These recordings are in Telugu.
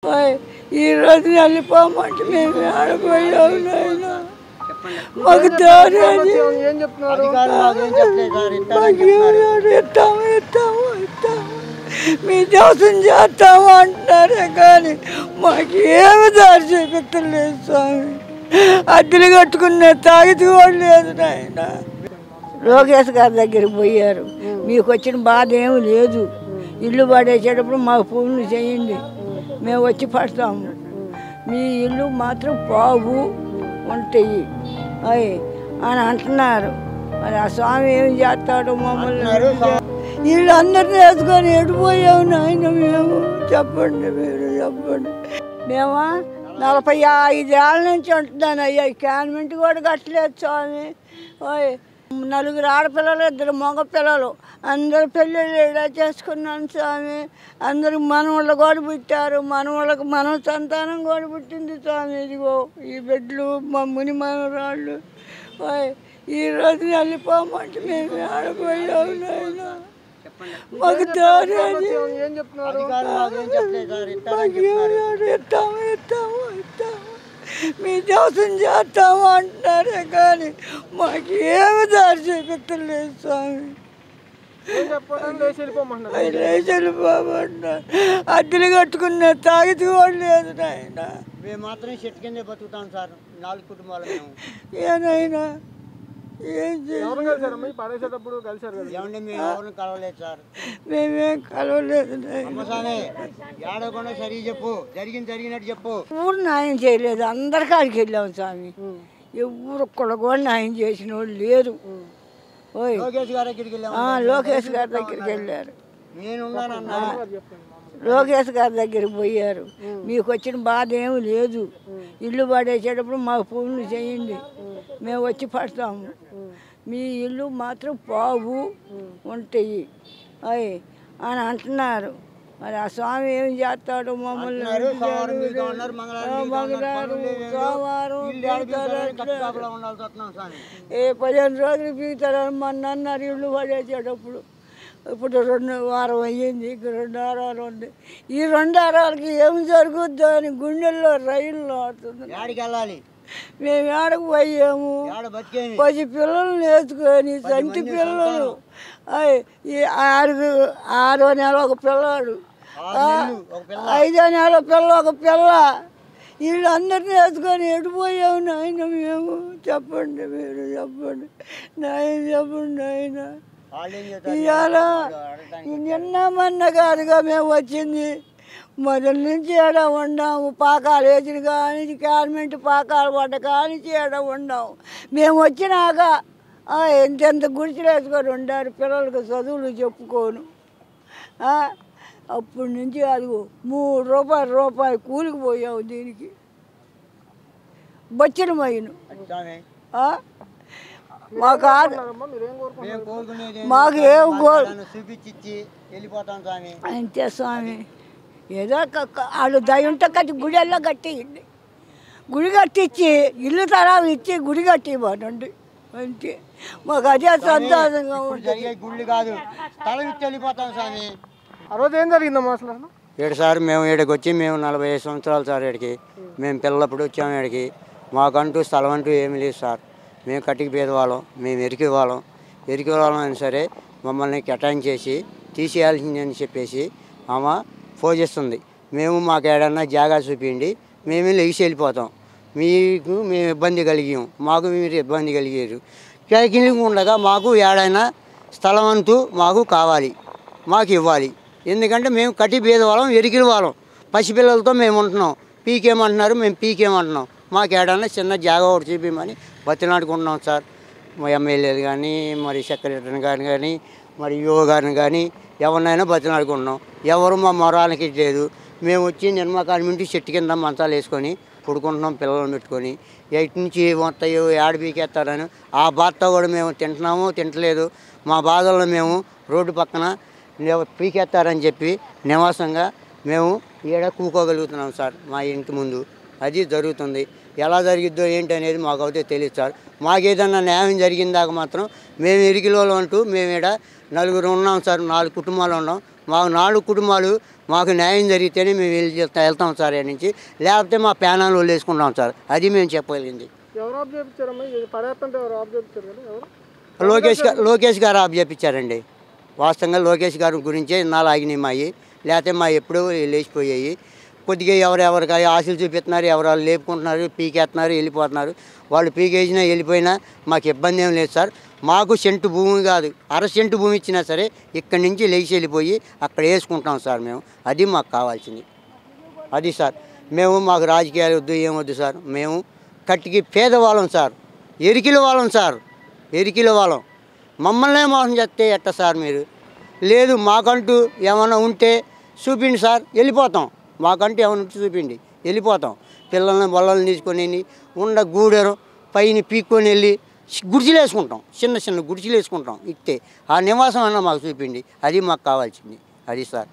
ఓయ్, ఈ రోజు వెళ్ళిపోమంటే మేము ఆడపోయాము నాయన మాకు దారి అది. ఏం చెప్తున్నారు మాకు ఏమన్నారు? ఇస్తాము ఇస్తాము ఇస్తాము మీ దోసం చేస్తాము అంటున్నారే కానీ మాకు ఏమి దారి చూపించలేదు స్వామి అద్దెలు కట్టుకునే తాగితే కూడా లేదు నాయన లోకేష్ గారి దగ్గరికి పోయారు మీకు వచ్చిన బాధ ఏమి లేదు ఇల్లు పడేసేటప్పుడు మాకు ఫోన్లు చేయండి మేము వచ్చి పడతాము మీ ఇల్లు మాత్రం బాగు ఉంటాయి అయ్యి అని అంటున్నారు మరి ఆ స్వామి ఏం చేస్తాడు మమ్మల్ని వీళ్ళు అందరిని వేసుకొని ఎడిపోయాము నాయన మేము చెప్పండి మీరు చెప్పండి మేమా నలభై ఐదేళ్ళ నుంచి ఉంటున్నాను అయ్యా ఈ కాన్వెంట్ కూడా కట్టలేదు స్వామి ఓయ్ నలుగురు ఆడపిల్లలు ఇద్దరు మగ పిల్లలు అందరు పెళ్ళిళ్ళు ఇలా చేసుకున్నాను స్వామి అందరికి మనవాళ్ళు కూడా పుట్టారు మనవాళ్ళకి మన సంతానం కూడా పుట్టింది స్వామి ఇదిగో ఈ బిడ్డలు మా ముని మనవరాళ్ళు ఓయ్ ఈ రోజు వెళ్ళిపోమంటే మేము ఆడపోయాము నాయన మాకు దారి అది. ఏం చెప్తున్నారు మాకు ఏమన్నారు? ఇస్తాము ఇస్తాము ఇస్తాము మీ దోసం చేస్తాము అంటున్నారే కానీ మాకు ఏమి దారి చూపించలేదు స్వామి ఏం చెప్పడం లేచి వెళ్ళిపోమంటున్నారు లేచలు బాబు అంటారు అద్దెలు కట్టుకునే తాగితే కూడా లేదు నాయన మేము మాత్రం చెట్టు కిందే బతుకుతాం సార్ నాలుగు కుటుంబాలు మేము ఏనైనా ఏం చేయాలి ఎవరు కలిసారమ్మా ఈ పడేసేటప్పుడు కలిసారు కదా ఏమంటే మేము ఎవరిని కలవలేదు సార్ మేమేం కలవలేదు నాయన అమ్మసానే ఏడవకుండా సరిగ్గా చెప్పు జరిగింది జరిగినట్టు చెప్పు ఊరు న్యాయం చేయలేదు అందరి కాడికి వెళ్ళాము స్వామి ఎవరు ఒక్కడు కూడా న్యాయం చేసిన వాళ్ళు లేరు ఓయ్ లోకేష్ గారి దగ్గరికి వెళ్ళాము ఆ, లోకేష్ గారి దగ్గరికి వెళ్ళారు నేనున్నానన్నా లోకేష్ గారి దగ్గరికి పోయారు మీకు వచ్చిన బాధ ఏమి లేదు ఇల్లు పడేసేటప్పుడు మాకు ఫోన్లు చేయండి మేము వచ్చి పడతాము మీ ఇల్లు మాత్రం బాగు ఉంటాయి అయ్యి అని అంటున్నారు మరి ఆ స్వామి ఏం చేస్తాడు మమ్మల్ని సోమవారం మీకు ఉన్నారు మంగళవారం మీకు ఉన్నారు. మంగళవారం పనులు లేవు. సోమవారం ఇల్లు ఏడ పీకుతారని కట్టుకాపులా ఉండాల్సి వస్తున్నాం స్వామి ఏ పదిహేను రోజులు పీకుతారని మొన్న అన్నారు ఇల్లు పడేసేటప్పుడు ఇప్పుడు రెండు వారం అయ్యింది ఇంక రెండు వారాలు ఉంది ఈ రెండు వారాలకి ఏం జరుగుద్దో అని గుండెల్లో రైళ్ళు ఆడుతుంది ఏడికి వెళ్ళాలి మేము ఏడకు పోయాము ఏడ బతికేమి పది పిల్లల్ని వేసుకొని సంటి పిల్లలు అయ్ ఈ ఆరు ఆరో నెల ఒక పిల్లాడు ఆరు నెలలు ఒక పిల్ల. ఐదో నెల పిల్ల ఒక పిల్ల వీళ్ళందరినీ వేసుకొని ఎడిపోయాము నాయన మేము చెప్పండి మీరు చెప్పండి నాయన చెప్పండి నాయన వాళ్ళు ఏం చేస్తారు ఇవాళ నిన్న మొన్న కాదుగా మేము వచ్చింది మొదటి నుంచి ఏడ ఉండాము పాకాలు వేసిన కానీ గవర్నమెంట్ పాకాలు పడ్డ కానించి ఏడ ఉండాము మేము వచ్చినాక ఆ, ఎంతెంత గుడిసెలు వేసుకొని ఉండారు పిల్లలకు చదువులు చెప్పుకోను ఆ, అప్పటి నుంచి అదిగో మూడు రూపాయలు రూపాయి కూలికి పోయాము దీనికి బొచ్చిన మైను స్వామి మాకు ఆద అమ్మా మీరేం కోరుకుంటున్నారు మేము కోరుకునేది మాకు ఏం గోల్ నన్ను చూపించి వెళ్ళిపోతాం స్వామి అంతే స్వామి ఏదో క- క- వాళ్ళు దయ ఉంటే కట్టి గుడిలో కట్టియండి గుడి కట్టించి ఇల్లు తరాలు ఇచ్చి గుడి కట్టివ్వనండి అంతే మాకు అదే సంతోషంగా ఇప్పుడు ఉంటుంది జరిగే గుళ్ళు కాదు స్థలం ఇచ్చి వెళ్ళిపోతాం స్వామి ఆ రోజు ఏం జరిగిందమ్మా అసలు ఏడు సార్ మేము ఈడకి వచ్చి మేము నలభై ఐదు సంవత్సరాలు సార్ ఈడికి మేము పిల్లప్పుడు వచ్చాము ఈడికి మాకంటూ స్థలం అంటూ ఏమీ లేదు సార్ మేము కట్టికి పేదవాళ్ళం మేము ఎరికి వాళ్ళం ఎరికి వాళ్ళం అయినా సరే మమ్మల్ని కేటాయించేసి తీసేయాల్సింది అని చెప్పేసి ఆమె ఫోజిస్తుంది మేము మాకు ఏడన్నా జాగా చూపిండి మేము లెగిసి వెళ్ళిపోతాం మీకు మేము ఇబ్బంది కలిగాం మాకు మీరు ఇబ్బంది కలిగారు కలిగి ఉండగా మాకు ఏడైనా స్థలం అంటూ మాకు కావాలి మాకు ఇవ్వాలి ఎందుకంటే మేము కట్టి వాళ్ళం ఎరికిన వాళ్ళం పసిపిల్లలతో మేము ఉంటున్నాం పీకేమంటున్నారు మేము పీకేమంటున్నాం మాకు ఏడన్నా చిన్న జాగా ఒకటి చూపించమని బతినాడుకుంటున్నాం సార్ మా ఎమ్మెల్యేలు కానీ మరి సెక్రటరీని గారిని కానీ మరి యువ గారిని కానీ ఎవరినైనా బతినాడుకుంటున్నాం ఎవరు మా మొరాలకి లేదు మేము వచ్చి నిర్మాకాలం నుండి చెట్టు కింద మంచాలు వేసుకొని పడుకుంటున్నాం పిల్లలను పెట్టుకొని ఎయిట్ నుంచి మొత్తాయో ఏడ పీకేస్తారని ఆ బాధతో కూడా మేము తింటున్నాము తింటలేదు మా బాధల్లో మేము రోడ్డు పక్కన నివ- పీకేస్తారని చెప్పి నివాసంగా మేము ఈడ కూకోగలుగుతున్నాం సార్ మా ఇంటి ముందు అది జరుగుతుంది ఎలా జరిగిద్దో ఏంటి అనేది మాకు అయితే తెలియదు సార్ మాకు ఏదన్నా న్యాయం జరిగిందాక మాత్రం మేము ఇరికిలో అంటూ మేము ఈడ నలుగురు ఉన్నాం సార్ నాలుగు కుటుంబాలు ఉన్నాం మాకు నాలుగు కుటుంబాలు మాకు న్యాయం జరిగితేనే మేము వెళ్ళి వెళ్తాం సార్ ఇక్కడ నుంచి లేకపోతే మా ప్యానాలు వదిలేసుకుంటాం సార్ అది మేము చెప్పగలిగింది ఎవరు ఆఫ్ చేయించారమ్మా ఇది పడేస్తుంటే ఎవరు ఆఫ్ చేయించారు కదా ఎవరు లోకేష్ గారు లోకేష్ గారు ఆప్ చేపించారండి వాస్తవంగా లోకేష్ గారి గురించే ఇన్నాళ్ళు ఆగినాయి మాయి లేకపోతే మా ఎప్పుడూ లేచిపోయాయి కొద్దిగా ఎవరెవరికి ఆశలు చూపిస్తున్నారు ఎవరు వాళ్ళు లేపుకుంటున్నారు పీకేస్తున్నారు వెళ్ళిపోతున్నారు వాళ్ళు పీకేసినా వెళ్ళిపోయినా మాకు ఇబ్బంది ఏం లేదు సార్ మాకు సెంటు భూమి కాదు అర సెంటు భూమి ఇచ్చినా సరే ఇక్కడి నుంచి లేచి వెళ్ళిపోయి అక్కడ వేసుకుంటాం సార్ మేము అది మాకు కావాల్సింది అది సార్ మేము మాకు రాజకీయాలు వద్దు ఏం వద్దు సార్ మేము కట్టికి పేదవాళ్ళం సార్ ఎరికిల వాళ్ళం సార్ ఎరికిల వాళ్ళం మమ్మల్నే మోసం చేస్తే ఎట్ట సార్ మీరు లేదు మాకంటూ ఏమైనా ఉంటే చూపిండి సార్ వెళ్ళిపోతాం మాకంటూ ఏమైనా ఉంటే చూపిండి వెళ్ళిపోతాం పిల్లల్ని బొల్లల్ని తీసుకొని వెళ్ళి ఉండ గూడెరు పైన పీక్కొని వెళ్ళి గుడిసెలు వేసుకుంటాం చిన్న చిన్న గుడిసెలు వేసుకుంటాం ఇస్తే ఆ నివాసం అన్న మాకు చూపిండి అది మాకు కావాల్సింది అది సార్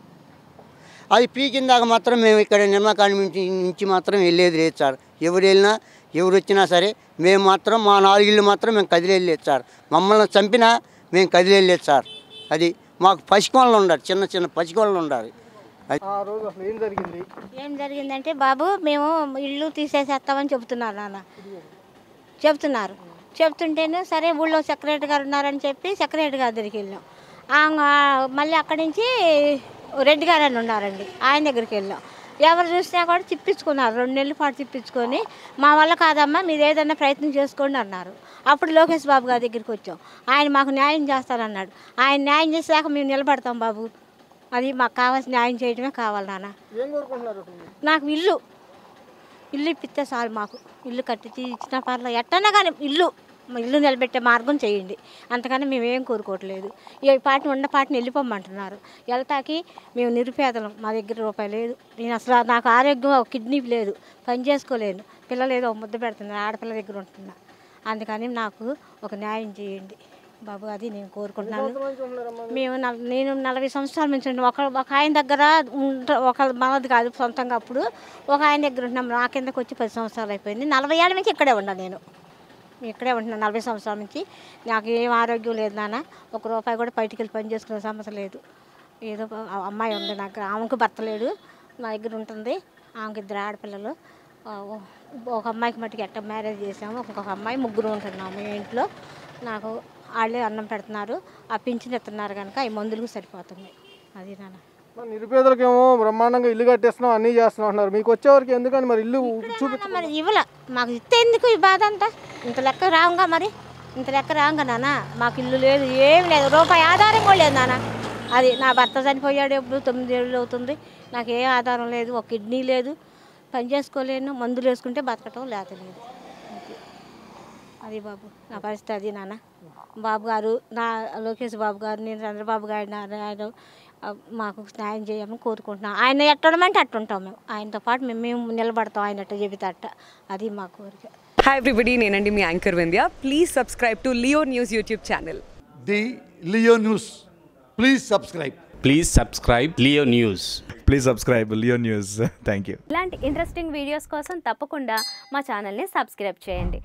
అది పీకిన దాకా మాత్రం మేము ఇక్కడ నిర్మకాండ నుంచి నుంచి మాత్రం వెళ్ళేది లేదు సార్ ఎవరు వెళ్ళినా ఎవరు వచ్చినా సరే మేము మాత్రం మా నాలుగిళ్ళు మాత్రం మేము కదిలి వెళ్ళలేదు సార్ మమ్మల్ని చంపినా మేము కదిలి వెళ్ళలేదు సార్ అది మాకు పసికోళ్ళు ఉండాలి చిన్న చిన్న పసికోళ్ళు ఉండాలి అది ఆ రోజు అసలు ఏం జరిగింది ఏం జరిగిందంటే బాబు మేము ఇల్లు తీసేసేస్తామని చెబుతున్నారు నాన్న చెప్తున్నారు చెప్తుంటేనే సరే ఊళ్ళో సెక్రటరీ గారు ఉన్నారని చెప్పి సెక్రటరీ గారి దగ్గరికి వెళ్ళాం ఆ, మళ్ళీ అక్కడి నుంచి రెడ్డి గారు అని ఉన్నారండి ఆయన దగ్గరికి వెళ్ళాం ఎవరు చూసినా కూడా తిప్పించుకున్నారు రెండు నెలల పాటు తిప్పించుకొని మా వల్ల కాదమ్మా మీరు ఏదైనా ప్రయత్నం చేసుకోండి అన్నారు అప్పుడు లోకేష్ బాబు గారి దగ్గరికి వచ్చాం ఆయన మాకు న్యాయం చేస్తారన్నాడు ఆయన న్యాయం చేసాక మేము నిలబడతాం బాబు అది మాకు కావాల్సిన న్యాయం చేయడమే కావాలి నాన్న ఏం కోరుకుంటున్నారు అసలు మీరు? నాకు ఇల్లు ఇల్లు ఇప్పిస్తే చాలు మాకు ఇల్లు కట్టించి ఇచ్చిన పర్లేదు ఎట్టన్నా కానీ ఇల్లు మా ఇల్లు నిలబెట్టే మార్గం చేయండి అంతకన్నా మేము ఏం కోరుకోవట్లేదు ఈ పాటిని ఉన్న పాటిని వెళ్ళిపోమంటున్నారు వెళ్తాకి మేము నిరుపేదలం మా దగ్గర రూపాయి లేదు నేను అసలు నాకు ఆరోగ్యం ఒక కిడ్నీ లేదు పని చేసుకోలేను పిల్లలు ఏదో ఒక ముద్ద పెడుతున్నారు ఆడపిల్ల దగ్గర ఉంటున్నా అందుకని నాకు ఒక న్యాయం చేయండి బాబు అది నేను కోరుకుంటున్నాను ఎంతమంది ఉంటున్నారమ్మా మేము నల- నేను నలభై సంవత్సరాల నుంచి ఉన్నాను. ఒక ఒక ఆయన దగ్గర ఉంట ఒక మనది కాదు సొంతంగా అప్పుడు ఒక ఆయన దగ్గర ఉంటున్నాం నా కిందకు వచ్చి పది సంవత్సరాలు అయిపోయింది నలభై ఏళ్ళ నుంచి ఇక్కడే ఉన్నా నేను ఇక్కడే ఉంటున్నాను నలభై సంవత్సరాల నుంచి నాకు ఏం ఆరోగ్యం లేదు నాన్న ఒక రూపాయి కూడా బయటికి వెళ్ళి పని చేసుకునే సమస్య లేదు ఏదో ఆ అమ్మాయి ఉంది నాకు ఆమెకు భర్త లేడు నా దగ్గర ఉంటుంది ఆమెకి ఇద్దరు ఆడపిల్లలు ఆ, ఒక అమ్మాయికి మట్టుకు ఎట్ట మ్యారేజ్ చేసాము ఇంకొక అమ్మాయి ముగ్గురు ఉంటున్నాము ఈ ఇంట్లో నాకు వాళ్ళే అన్నం పెడుతున్నారు ఆ పింఛన్ ఇస్తున్నారు కనుక ఈ మందులకు సరిపోతుంది అది నాన్న మరి నిరుపేదలకేమో బ్రహ్మాండంగా ఇల్లు కట్టేస్తున్నాం అన్నీ చేస్తున్నాం అంటున్నారు మీకు వచ్చేవరకు ఎందుకని మరి ఇల్లు చూపి నాన్న మరి ఇవ్వల మాకు ఇస్తే ఎందుకు ఈ బాధ అంతా ఇంత లెక్క రాంగా మరి ఇంత లెక్క రాంగా నాన్న మాకు ఇల్లు లేదు ఏం లేదు రూపాయి ఆధారం కూడా లేదు నాన్న అది నా భర్త చనిపోయాడు ఎప్పుడు తొమ్మిది ఏళ్ళు అవుతుంది నాకు ఏ ఆధారం లేదు ఒక కిడ్నీ లేదు పని చేసుకోలేను మందులు వేసుకుంటే బతకటం లేతలేదు అది. అది బాబు నా పరిస్థితి అది నాన్న బాబు గారు నా లోకేష్ బాబు గారు నేను చంద్రబాబు గారు నా- ఆయన ఆ, మాకు న్యాయం చేయమని కోరుకుంటున్నాం ఆయన ఎట్టడమంటే అట్టుంటాం మేము ఆయనతో పాటు మేము మేము నిలబడతాం ఆయన అట్ట చెబితే అట్ట అది మా కోరిక హాయ్ ఎవ్రీబడి నేనండి మీ anchor Vindhya please subscribe to Leo News YouTube channel the Leo News. Please subscribe. Please subscribe Leo News. Please subscribe Leo News thank you ఇలాంటి ఇంట్రెస్టింగ్ వీడియోస్ కోసం తప్పకుండా మా ఛానల్ని సబ్స్క్రైబ్ చేయండి